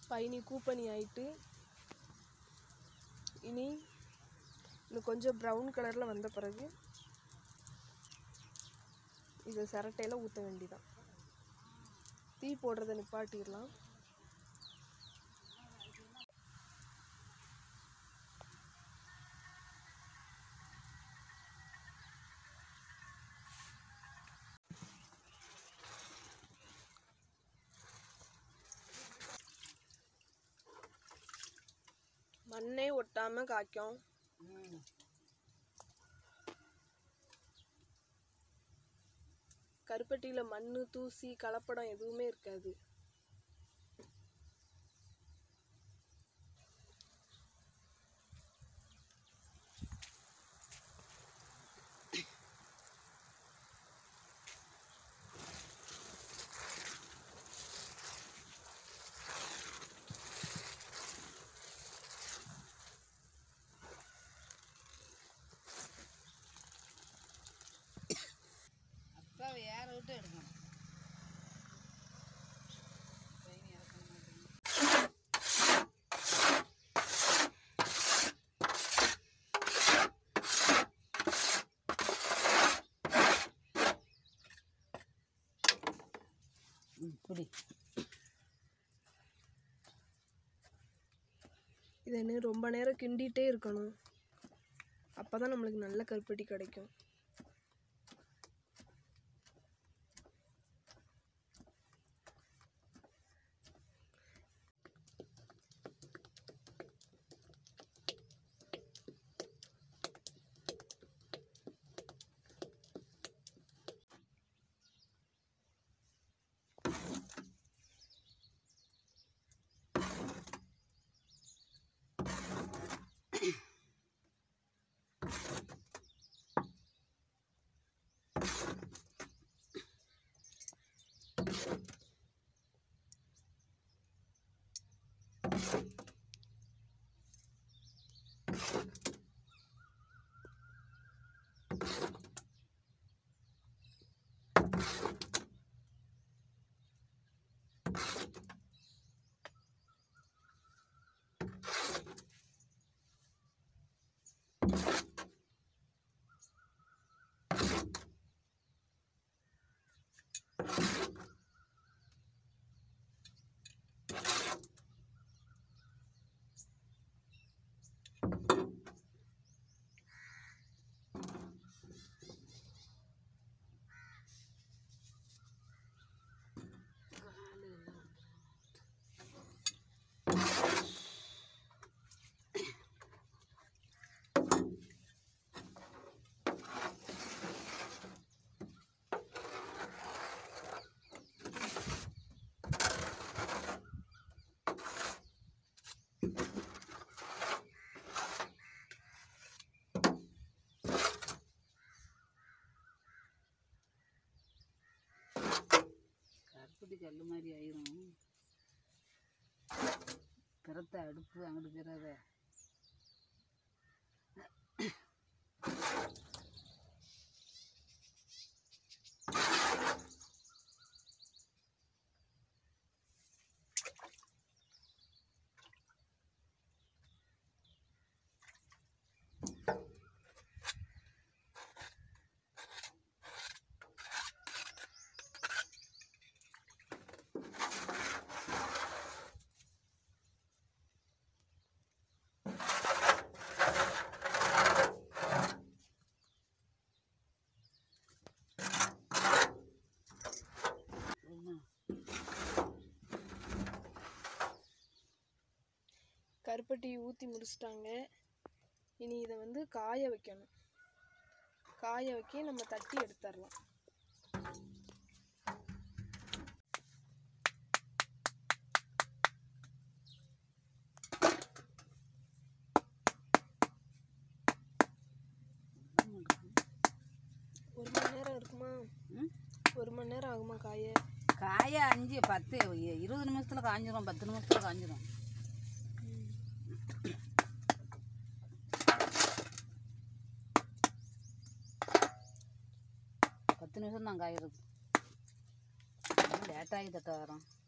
பயணி கூப்பணி ஆயிட்டு இனி இன்னும் கொஞ்சம் ப்ரௌன் கலரில் வந்த பிறகு இதை சிரட்டையில் ஊற்ற வேண்டிதான் தீ போடுறதை நிப்பாட்டிடலாம் மண்ணே ஒட்டாம காய்க்கும் கருப்பட்டியில் மண் தூசி கலப்படம் எதுவுமே இருக்காது அப்போ வேற விட்டு எடுக்கணும் பயணி இறக்க மாட்டேங்குது. ம், புடி இதை இன்னும் ரொம்ப நேரம் கிண்டிகிட்டே இருக்கணும் அப்போ தான் நம்மளுக்கு நல்ல கருப்பட்டி கிடைக்கும் கருப்பட்டி கல் மாதிரி ஆயிரும் பிறத்த அடுப்பு அங்கிட்டு பிறத கருப்பட்டி ஊற்றி முடிச்சிட்டாங்க இனி இதை வந்து காய வைக்கணும் காய வைக்க நம்ம தட்டி எடுத்துடலாம் ஒரு மணி நேரம் இருக்குமா ம்? ஒரு மணி நேரம் ஆகுமா காய காய அஞ்சு பத்து இ- இருபது நிமிஷத்துல காஞ்சிரும் பத்து நிமிஷத்துல காஞ்சிரும் பத்து நிமிஷம் தான் காயிறது லேட்டாகி தட்ட வரோம்